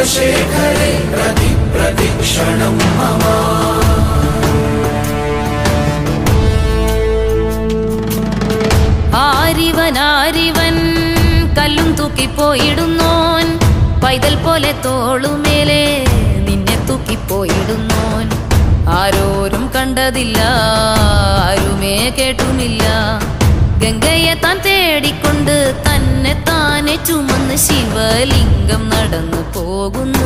ചന്ദ്രശേഖരേ പ്രതി പ്രദക്ഷിണം മമ ആരിവൻ ആരിവൻ കല്ലും തൂക്കിപ്പോയിടുന്നോൻ പൈതൽ പോലെ തോളുമേലെ നിന്നെ തൂക്കിപ്പോയിടുന്നോൻ ആരോരും കണ്ടതില്ല ആരുമേ കേട്ടുമില്ല ഗംഗയെ താൻ തേടിക്കൊണ്ട് തന്നെ താനെ ചുമന്ന് ശിവലിംഗം നടന്നു പോകുന്നു